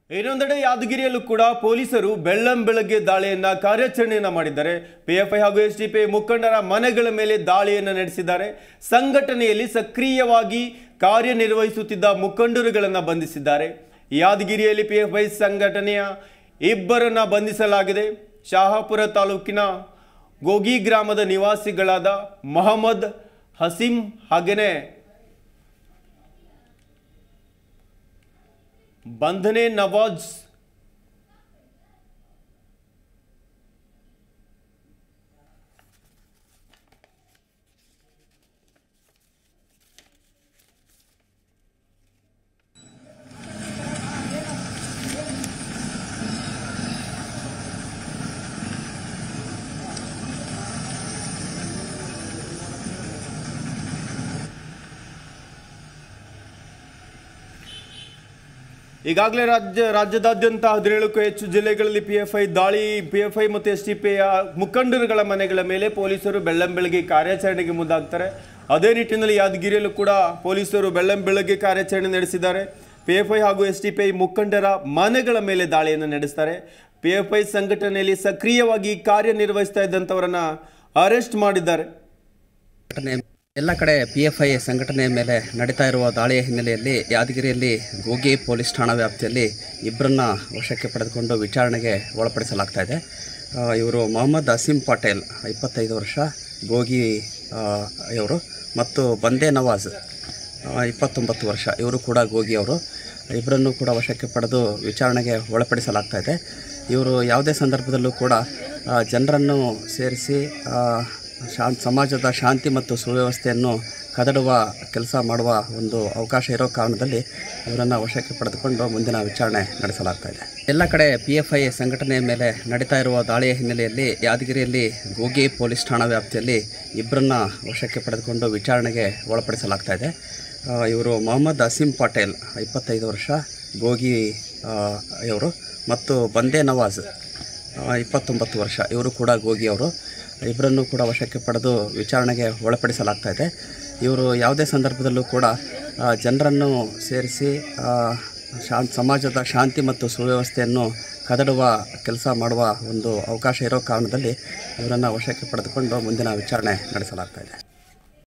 ಇನ್ನೊಂದೆಡೆ ಯಾದಗಿರಿಯಲ್ಲೂ ಕೂಡ ಪೊಲೀಸರು ಬೆಳ್ಳಂ ಬೆಳಗ್ಗೆ ದಾಳಿಯನ್ನ ಕಾರ್ಯಾಚರಣೆಯನ್ನ ಮಾಡಿದ್ದಾರೆ ಪಿಎಫ್ಐ ಹಾಗೂ ಎಸ್ಡಿಪಿಐ ಮುಖಂಡರ ಮನೆಗಳ ಮೇಲೆ ದಾಳಿಯನ್ನ ನಡೆಸಿದ್ದಾರೆ ಸಂಘಟನೆಯಲ್ಲಿ ಸಕ್ರಿಯವಾಗಿ ಕಾರ್ಯನಿರ್ವಹಿಸುತ್ತಿದ್ದ ಮುಖಂಡರುಗಳನ್ನ ಬಂಧಿಸಿದ್ದಾರೆ ಯಾದಗಿರಿಯಲ್ಲಿ ಪಿಎಫ್ಐ ಸಂಘಟನೆಯ ಇಬ್ಬರನ್ನ ಬಂಧಿಸಲಾಗಿದೆ ಶಹಾಪುರ ತಾಲೂಕಿನ ಗೋಗಿ ಗ್ರಾಮದ ನಿವಾಸಿಗಳಾದ ಮೊಹಮ್ಮದ್ ಹಸೀಂ ಹಾಗೆಯೇ ಬಂಧನೆ ನವಾಜ್ ಈಗಾಗಲೇ ರಾಜ್ಯ ರಾಜ್ಯದಾದ್ಯಂತ ಹದಿನೇಳಕ್ಕೂ ಹೆಚ್ಚು ಜಿಲ್ಲೆಗಳಲ್ಲಿ ಪಿಎಫ್ಐ ದಾಳಿ ಪಿಎಫ್ಐ ಮತ್ತು ಎಸ್ ಟಿ ಪಿಯ ಮುಖಂಡರುಗಳ ಮನೆಗಳ ಮೇಲೆ ಪೊಲೀಸರು ಬೆಳ್ಳಂಬೆಳಗ್ಗೆ ಕಾರ್ಯಾಚರಣೆಗೆ ಮುಂದಾಗ್ತಾರೆ ಅದೇ ನಿಟ್ಟಿನಲ್ಲಿ ಯಾದಗಿರಿಯಲ್ಲೂ ಕೂಡ ಪೊಲೀಸರು ಬೆಳ್ಳಂಬೆಳಗ್ಗೆ ಕಾರ್ಯಾಚರಣೆ ನಡೆಸಿದ್ದಾರೆ ಪಿಎಫ್ಐ ಹಾಗೂ ಎಸ್ ಟಿ ಪಿ ಮುಖಂಡರ ಮನೆಗಳ ಮೇಲೆ ದಾಳಿಯನ್ನು ನಡೆಸ್ತಾರೆ ಪಿಎಫ್ಐ ಸಂಘಟನೆಯಲ್ಲಿ ಸಕ್ರಿಯವಾಗಿ ಕಾರ್ಯನಿರ್ವಹಿಸ್ತಾ ಇದ್ದಂಥವರನ್ನ ಅರೆಸ್ಟ್ ಮಾಡಿದ್ದಾರೆ ಸಂಘಟನೆ ಎಲ್ಲ ಕಡೆ ಪಿ ಎಫ್ ಐ ಸಂಘಟನೆಯ ಮೇಲೆ ನಡೀತಾ ಇರುವ ದಾಳಿಯ ಹಿನ್ನೆಲೆಯಲ್ಲಿ ಯಾದಗಿರಿಯಲ್ಲಿ ಗೋಗಿ ಪೊಲೀಸ್ ಠಾಣಾ ವ್ಯಾಪ್ತಿಯಲ್ಲಿ ಇಬ್ಬರನ್ನ ವಶಕ್ಕೆ ಪಡೆದುಕೊಂಡು ವಿಚಾರಣೆಗೆ ಒಳಪಡಿಸಲಾಗ್ತಾ ಇದೆ ಆ, ಇವರು ಮೊಹಮ್ಮದ್ ಅಸೀಂ ಪಟೇಲ್ ಇಪ್ಪತ್ತೈದು ವರ್ಷ ಗೋಗಿ ಆ, ಇವರು ಮತ್ತು ಬಂದೇ ನವಾಜ್ ಆ, ಇಪ್ಪತ್ತೊಂಬತ್ತು ವರ್ಷ ಇವರು ಕೂಡ ಗೋಗಿ ಅವರು ಇಬ್ಬರನ್ನು ಕೂಡ ವಶಕ್ಕೆ ಪಡೆದು ವಿಚಾರಣೆಗೆ ಒಳಪಡಿಸಲಾಗ್ತಾ ಇದೆ ಇವರು ಯಾವುದೇ ಸಂದರ್ಭದಲ್ಲೂ ಕೂಡ ಆ, ಜನರನ್ನು ಸೇರಿಸಿ ಆ, ಶಾಂತ್ ಸಮಾಜದ ಶಾಂತಿ ಮತ್ತು ಸುವ್ಯವಸ್ಥೆಯನ್ನು ಕದಡುವ ಕೆಲಸ ಮಾಡುವ ಒಂದು ಅವಕಾಶ ಇರೋ ಕಾರಣದಲ್ಲಿ ಇವರನ್ನು ವಶಕ್ಕೆ ಪಡೆದುಕೊಂಡು ಮುಂದಿನ ವಿಚಾರಣೆ ನಡೆಸಲಾಗ್ತಾ ಇದೆ ಎಲ್ಲ ಕಡೆ ಪಿ ಎಫ್ ಐ ಸಂಘಟನೆಯ ಮೇಲೆ ನಡೀತಾ ಇರುವ ದಾಳಿಯ ಹಿನ್ನೆಲೆಯಲ್ಲಿ ಯಾದಗಿರಿಯಲ್ಲಿ ಗೋಗಿ ಪೊಲೀಸ್ ಠಾಣಾ ವ್ಯಾಪ್ತಿಯಲ್ಲಿ ಇಬ್ಬರನ್ನ ವಶಕ್ಕೆ ಪಡೆದುಕೊಂಡು ವಿಚಾರಣೆಗೆ ಒಳಪಡಿಸಲಾಗ್ತಾ ಇದೆ ಆ, ಇವರು ಮೊಹಮ್ಮದ್ ಅಸೀಂ ಪಟೇಲ್ ಇಪ್ಪತ್ತೈದು ವರ್ಷ ಗೋಗಿ ಆ, ಇವರು ಮತ್ತು ಬಂದೇ ನವಾಜ್ ಆ, ಇಪ್ಪತ್ತೊಂಬತ್ತು ವರ್ಷ ಇವರು ಕೂಡ ಗೋಗಿ ಅವರು ಇಬ್ಬರನ್ನು ಕೂಡ ವಶಕ್ಕೆ ಪಡೆದು ವಿಚಾರಣೆಗೆ ಒಳಪಡಿಸಲಾಗ್ತಾ ಇದೆ ಇವರು ಯಾವುದೇ ಸಂದರ್ಭದಲ್ಲೂ ಕೂಡ ಆ, ಜನರನ್ನು ಸೇರಿಸಿ ಆ, ಶಾಂತ್ ಸಮಾಜದ ಶಾಂತಿ ಮತ್ತು ಸುವ್ಯವಸ್ಥೆಯನ್ನು ಕದಡುವ ಕೆಲಸ ಮಾಡುವ ಒಂದು ಅವಕಾಶ ಇರೋ ಕಾರಣದಲ್ಲಿ ಇವರನ್ನು ವಶಕ್ಕೆ ಪಡೆದುಕೊಂಡು ಮುಂದಿನ ವಿಚಾರಣೆ ನಡೆಸಲಾಗ್ತಾ ಇದೆ